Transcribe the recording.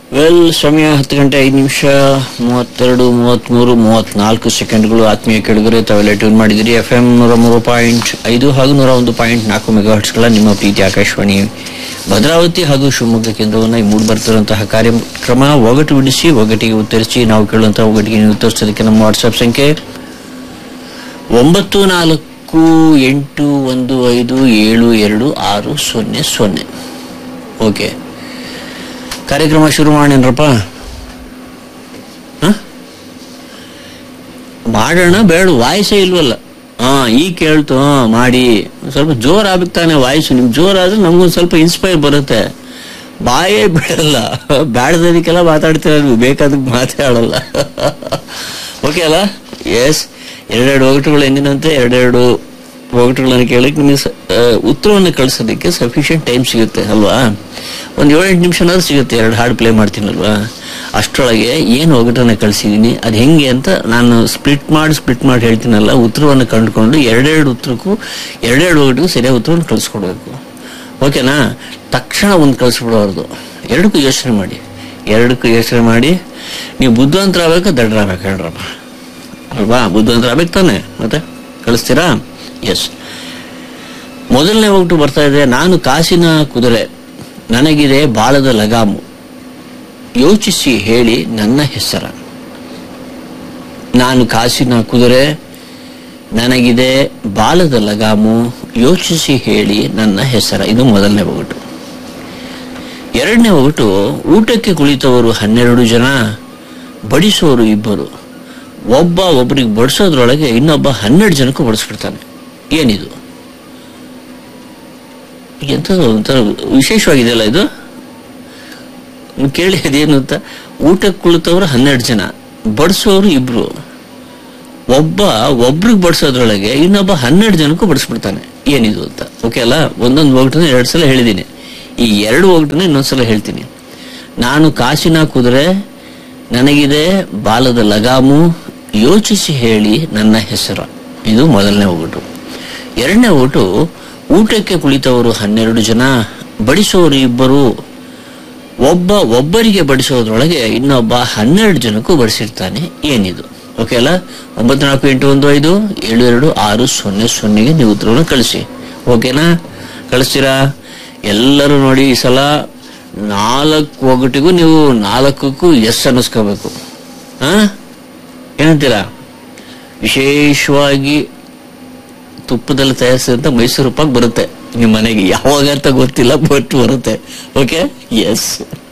Well ಸಮಯ ಹತ್ತು ಗಂಟೆ ಐದು ನಿಮಿಷ ಮೂವತ್ತೆರಡು ಮೂವತ್ತ್ಮೂರು ಮೂವತ್ನಾಲ್ಕು ಸೆಕೆಂಡ್ಗಳು ಆತ್ಮೀಯ ಕೆಳಗರೆ ತಾವೆಲ್ಲ ಟ್ಯೂನ್ ಮಾಡಿದಿರಿ ಎಫ್ ಎಂ ನೂರ ಮೂರು ಪಾಯಿಂಟ್ ಐದು ಹಾಗೂ ನೂರ ಒಂದು ಪಾಯಿಂಟ್ ನಾಲ್ಕು ಮೆಗಾಹರ್ಟ್ಸ್ಗಳ ನಿಮ್ಮ ಪ್ರೀತಿ ಆಕಾಶವಾಣಿ ಭದ್ರಾವತಿ ಹಾಗೂ ಶಿವಮೊಗ್ಗ ಕೇಂದ್ರವನ್ನು ಈ ಮೂಡಿ ಬರ್ತಿರುವಂತಹ ಕಾರ್ಯಕ್ರಮ ಒಗಟು ಬಿಡಿಸಿ ಒಗಟಿಗೆ ಉತ್ತರಿಸಿ ನಾವು ಕೇಳುವಂತಹ ಒಗಟಿಗೆ ನೀವು ಉತ್ತರಿಸೋದಕ್ಕೆ ನಮ್ಮ ವಾಟ್ಸ್ಆಪ್ ಸಂಖ್ಯೆ ಒಂಬತ್ತು ನಾಲ್ಕು ಎಂಟು ಒಂದು ಐದು ಏಳು ಎರಡು ಆರು ಸೊನ್ನೆ ಸೊನ್ನೆ ಓಕೆ ಕಾರ್ಯಕ್ರಮ ಶುರು ಮಾಡೇನ್ರಪ್ಪ ಹ? ಮಾಡೋಣ ಬೇಡ ವಾಯ್ಸೇ ಇಲ್ವಲ್ಲ ಹಾ ಈಗ ಕೇಳ್ತು ಹಾ ಮಾಡಿ ಒಂದ್ ಸ್ವಲ್ಪ ಜೋರ್ ಆಗ್ಬೇಕು ತಾನೆ ವಾಯ್ಸು ನಿಮ್ ಜೋರಾದ್ರೆ ನಮ್ಗೊಂದ್ ಸ್ವಲ್ಪ ಇನ್ಸ್ಪೈರ್ ಬರುತ್ತೆ ಬಾಯೇ ಬಿಡಲ್ಲ ಬ್ಯಾಡದದಕ್ಕೆಲ್ಲ ಮಾತಾಡ್ತೀರ ನೀವು ಬೇಕಾದಕ್ಕೆ ಮಾತಾಡಲ್ಲ ಓಕೆ ಅಲ್ಲ ಎಸ್ ಎರಡೆರಡು ಒಗಟುಗಳು ಎಂದಿನಂತೆ ಎರಡೆರಡು ಒಗಟುಗಳನ್ನು ಕೇಳಕ್ಕೆ ನಿಮಗೆ ಸ- ಆ, ಉತ್ತರವನ್ನು ಕಳಿಸೋದಕ್ಕೆ ಸಫಿಷಿಯಂಟ್ ಟೈಮ್ ಸಿಗುತ್ತೆ ಅಲ್ವಾ ಒಂದು ಏಳೆಂಟು ನಿಮಿಷನಾದ್ರೂ ಸಿಗುತ್ತೆ ಎರಡು ಹಾಡು ಪ್ಲೇ ಮಾಡ್ತೀನಲ್ವಾ ಅಷ್ಟರೊಳಗೆ ಏನು ಒಗಟನ್ನು ಕಳಿಸಿದ್ದೀನಿ ಅದು ಹೆಂಗೆ ಅಂತ ನಾನು ಸ್ಪ್ಲಿಟ್ ಮಾಡಿ ಸ್ಪ್ಲಿಟ್ ಮಾಡಿ ಹೇಳ್ತೀನಲ್ಲ ಉತ್ತರವನ್ನು ಕಂಡುಕೊಂಡು ಎರಡೆರಡು ಉತ್ತರಕ್ಕೂ ಎರಡೆರಡು ಒಗಟಿಗೂ ಸರಿಯಾದ ಉತ್ತರವನ್ನು ಕಳಿಸ್ಕೊಡ್ಬೇಕು ಓಕೆನಾ ತಕ್ಷಣ ಒಂದು ಕಳಿಸ್ಬಿಡೋರ್ದು ಎರಡಕ್ಕೂ ಯೋಚನೆ ಮಾಡಿ ಎರಡಕ್ಕೂ ಯೋಚನೆ ಮಾಡಿ ನೀವು ಬುದ್ಧಿವಂತರಾಗಬೇಕಾ ದಡ್ಡರಾಗಬೇಕು ಹೇಳ್ರಪ್ಪ ಅಲ್ವಾ ಬುದ್ಧಿವಂತರಾಗಬೇಕು ತಾನೆ ಮತ್ತೆ ಕಳಿಸ್ತೀರಾ ಎಸ್ ಮೊದಲನೇ ಒಗಟು ಬರ್ತಾ ಇದೆ ನಾನು ಕಾಸಿನ ಕುದುರೆ ನನಗಿದೆ ಬಾಳದ ಲಗಾಮು ಯೋಚಿಸಿ ಹೇಳಿ ನನ್ನ ಹೆಸರ ನಾನು ಕಾಸಿನ ಕುದುರೆ ನನಗಿದೆ ಬಾಲದ ಲಗಾಮು ಯೋಚಿಸಿ ಹೇಳಿ ನನ್ನ ಹೆಸರ ಇದು ಮೊದಲನೇ ಒಗಟು ಎರಡನೇ ಒಗಟು ಊಟಕ್ಕೆ ಕುಳಿತವರು ಹನ್ನೆರಡು ಜನ ಬಡಿಸೋರು ಇಬ್ಬರು ಒಬ್ಬ ಒಬ್ಬರಿಗೆ ಬಡಿಸೋದ್ರೊಳಗೆ ಇನ್ನೊಬ್ಬ ಹನ್ನೆರಡು ಜನಕ್ಕೂ ಬಡಿಸ್ಬಿಡ್ತಾನೆ ಏನಿದು ಎಂಥದ್ದು ಒಂಥರ ವಿಶೇಷವಾಗಿದೆಯಲ್ಲ ಇದು ನೀವು ಕೇಳಿ ಅದೇನು ಅಂತ ಊಟಕ್ಕೆ ಕುಳಿತವರು ಹನ್ನೆರಡು ಜನ ಬಡಿಸೋರು ಇಬ್ರು ಒಬ್ಬ ಒಬ್ರಿಗೆ ಬಡಿಸೋದ್ರೊಳಗೆ ಇನ್ನೊಬ್ಬ ಹನ್ನೆರಡು ಜನಕ್ಕೂ ಬಡಿಸ್ಬಿಡ್ತಾನೆ ಏನಿದು ಅಂತ ಓಕೆ ಅಲ್ಲ ಒಂದೊಂದು ಒಗಟನ್ನ ಎರಡು ಸಲ ಹೇಳಿದ್ದೀನಿ ಈ ಎರಡು ಒಗಟನ್ನ ಇನ್ನೊಂದ್ಸಲ ಹೇಳ್ತೀನಿ ನಾನು ಕಾಸಿನ ಕುದುರೆ ನನಗಿದೆ ಬಾಲದ ಲಗಾಮು ಯೋಚಿಸಿ ಹೇಳಿ ನನ್ನ ಹೆಸರು ಇದು ಮೊದಲನೇ ಒಗಟು ಎರಡನೇ ಒಗಟು ಊಟಕ್ಕೆ ಕುಳಿತವರು ಹನ್ನೆರಡು ಜನ ಬಡಿಸೋರು ಇಬ್ಬರು ಒಬ್ಬ ಒಬ್ಬರಿಗೆ ಬಡಿಸೋದ್ರೊಳಗೆ ಇನ್ನೊಬ್ಬ ಹನ್ನೆರಡು ಜನಕ್ಕೂ ಬಡಿಸಿರ್ತಾನೆ ಏನಿದು ಓಕೆ ಅಲ್ಲ ಒಂಬತ್ತು ನಾಲ್ಕು ಎಂಟು ಒಂದು ಐದು ಏಳು ಎರಡು ಆರು ಸೊನ್ನೆ ಸೊನ್ನೆಗೆ ನೀವು ಉತ್ತರವನ್ನು ಕಳಿಸಿ ಓಕೆನಾ ಕಳಿಸ್ತೀರಾ ಎಲ್ಲರೂ ನೋಡಿ ಈ ಸಲ ನಾಲ್ಕು ಒಗಟಿಗೂ ನೀವು ನಾಲ್ಕಕ್ಕೂ ಎಸ್ ಅನ್ನಿಸ್ಕೋಬೇಕು ಹಾ ಏನಂತೀರಾ ವಿಶೇಷವಾಗಿ ತುಪ್ಪದಲ್ಲಿ ತಯಾರಿಸಿದಂತ ಮೈಸೂರು ಪಾಕ್ ಬರುತ್ತೆ ನಿಮ್ಮ ಮನೆಗೆ ಯಾವಾಗ ಅಂತ ಗೊತ್ತಿಲ್ಲ ಬಟ್ ಬರುತ್ತೆ ಓಕೆ ಎಸ್